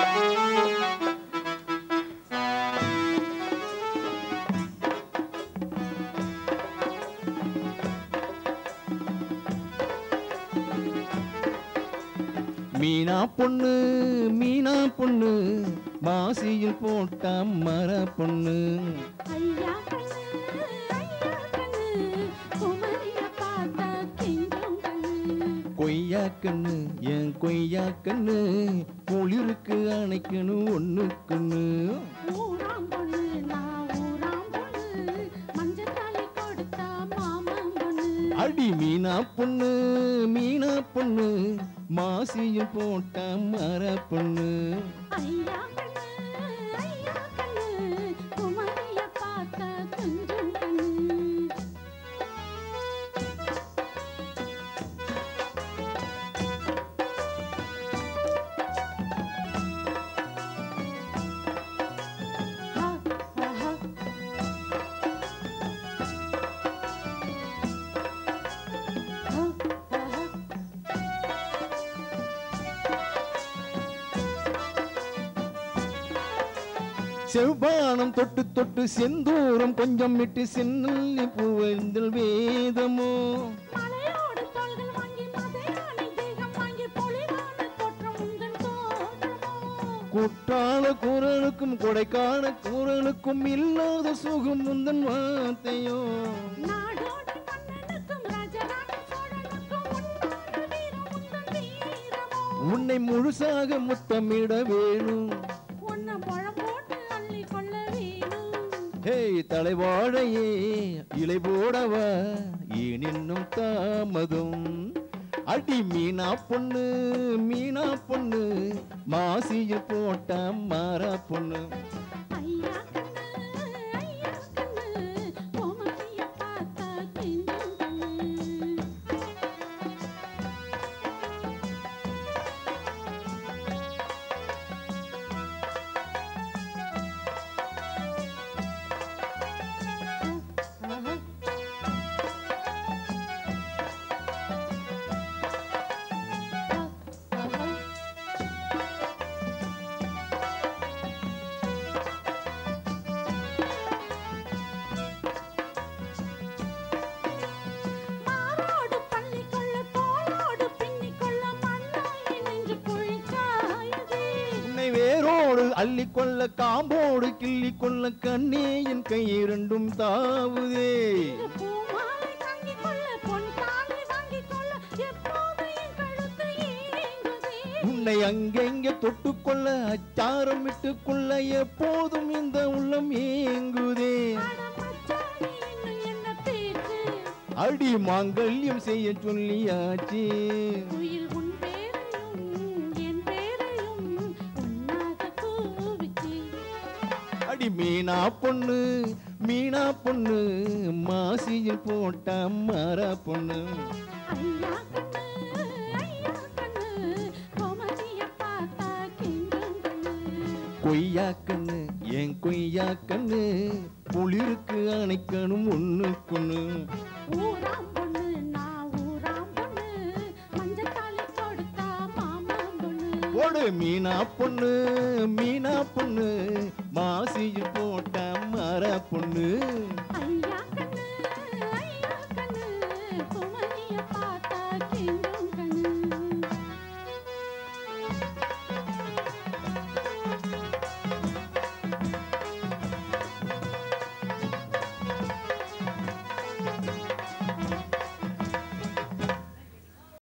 மீனா பொண்ணு மீனா பொண்ணு மாசியில் போட்ட மர பொண்ணு ஐயா கண்ணு ஐயா கண்ணு குமரிய பார்த்தா கெஞ்சும் கண்ணு கொய்யா கண்ணு என் கொய்யா கண்ணு குளிருக்கு அணைக்கணும் ஒண்ணுக்குன்னு ஊராம் பொண்ணு நான் ஊராம் பொண்ணு மஞ்சத்தாலி கொடுத்தா மாமன் பொண்ணு அடி மீனா பொண்ணு மீனா பொண்ணு மாசியில் போட்ட மர பொண்ணு ஐயா கண்ணு ஐயா கண்ணு குமரிய பார்த்தா கெஞ்சும் கண்ணு செவ்வானம் தொட்டு தொட்டு செந்தூரம் கொஞ்சம் விட்டு சென்னல்லி பூவெந்தல் வேதமோ மலையோடு தோள்கள் வாங்கி மதையானை தேகம் வாங்கி பொலிவான தோற்றம் உந்தன் தோற்றமோ குற்றால குரலுக்கும் கொடைக்கான குரலுக்கும் இல்லாத சுகம் முந்தன் வார்த்தையோ நாடோடி மன்னனுக்கும் ராஜராஜ சோழனுக்கும் உண்டான வீரம் உந்தன் வீரமோ உன்னை முழுசாக முத்தமிட வேணும் உன்னை பழம் போட்டு அள்ளி கொள்ள வேணும் ஹே தலைவாழையே இலை போடவா ஏன் இன்னும் தாமதம் அடி மீனா பொண்ணு மீனா பொண்ணு மாசியில் போட்ட மாறா பொண்ணு ஐயா கண்ணு ஐயா கண்ணு கோமதிய பார்த்தா கெஞ்சும் கண்ணு மாரோடு பள்ளி கொள்ள தோளோடு பின்னி கொள்ள மண்ணாய் நெஞ்சு குழிக்காயுதே உன்னை வேரோடு அள்ளிக்கொள்ள காம்போடு கிள்ளிக்கொள்ள கண்ணே என் கை இரண்டும் தாவுதே பூமாலை வாங்கிக் கொள்ள பொன் தாலி வாங்கிக் கொள்ள எப்போது என் கழுத்து ஏங்குதே உன்னை அங்கெங்கே தொட்டுக்கொள்ள அச்சாரம் விட்டுக்கொள்ள எப்போதும் இந்த உள்ளம் ஏங்குதே அட மச்சானே இன்னும் என்ன பேச்சு அடி மாங்கல்யம் செய்ய சொல்லியாச்சு குயில் உன் பேரையும் என் பேரையும் ஒன்னாக கூவிச்சு அடி மீனா பொண்ணு மீனா பொண்ணு மாசியில் போட்ட மர பொண்ணு ஐயா கண்ணு ஐயா கண்ணு கோமதிய பார்த்தா கெஞ்சும் கண்ணு கொய்யா கண்ணு என் கொய்யா கண்ணு குளிருக்கு அணைக்கணும் ஒண்ணுக்குன்னு ஊராம் பொண்ணு நான் ஊராம் பொண்ணு மஞ்சத்தாலி கொடுத்தா மாமன் பொண்ணு போடு மீனா பொண்ணு மீனா பொண்ணு மாசியில் போட்ட மர பொண்ணு ஐயா கண்ணு